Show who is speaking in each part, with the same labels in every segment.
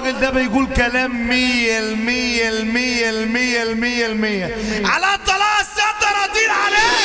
Speaker 1: الراجل ده بيقول كلام مية المية المية المية المية المية على الطلاق السادة راضين عليه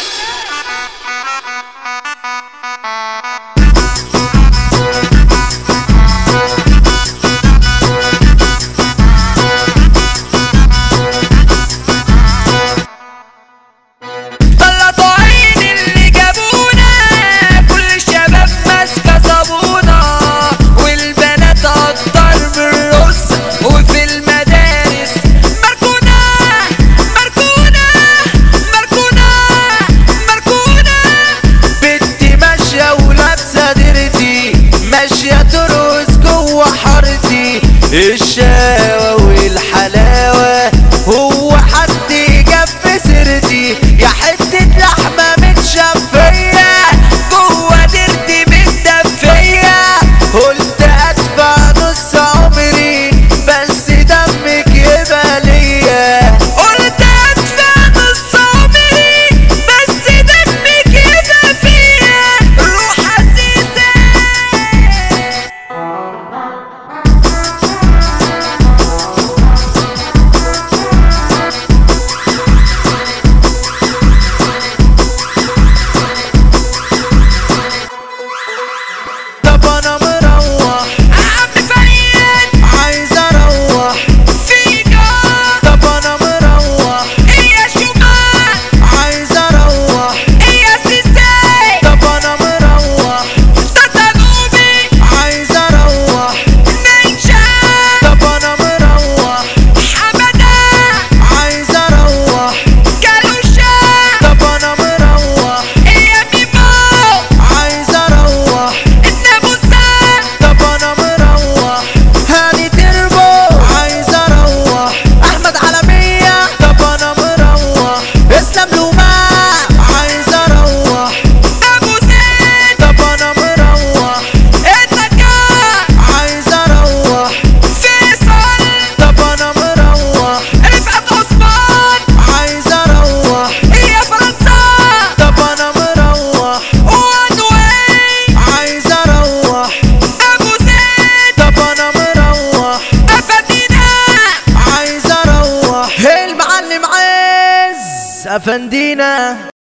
Speaker 2: طلعوا عين اللي جابونا كل الشباب ماسكه صابونه والبنات اكتر من الرص وفي المدارس مركونه مركونه مركونه مركونه بنتي ماشيه ولابسه ديرتي ماشيه ترقص جوه حارتي الشقاوه والحلاوه هو حد جاب في سيرتي يا حتة لحمة متشفية جوه ديرتي متدفية قلت ادفع نص عمري بس دمك يبقى ليا قلت ادفع نص عمري بس دمك يبقى فيا روح عزيزة طب انا مروح عم فريد عايز اروح فيكا طب انا مروح يا شمال عايز اروح يا سيسي طب انا مروح تتنوبي عايز اروح نيشا طب انا مروح حمدا عايز اروح كالوشا طب انا مروح يا بيبو عايز اروح الناموسة طب انا مروح هاني تربو عايز اروح احمد عالمية طب انا مروح اسلام لومان عايز اروح ناموسين طب انا مروح الذكاء عايز اروح فيصل طب انا مروح رفعت عثمان عايز اروح يا فرنسا طب انا مروح وان واي عايز اروح ابو زيد طب انا مروح افندينا عايز اروح المعلم عز افندينا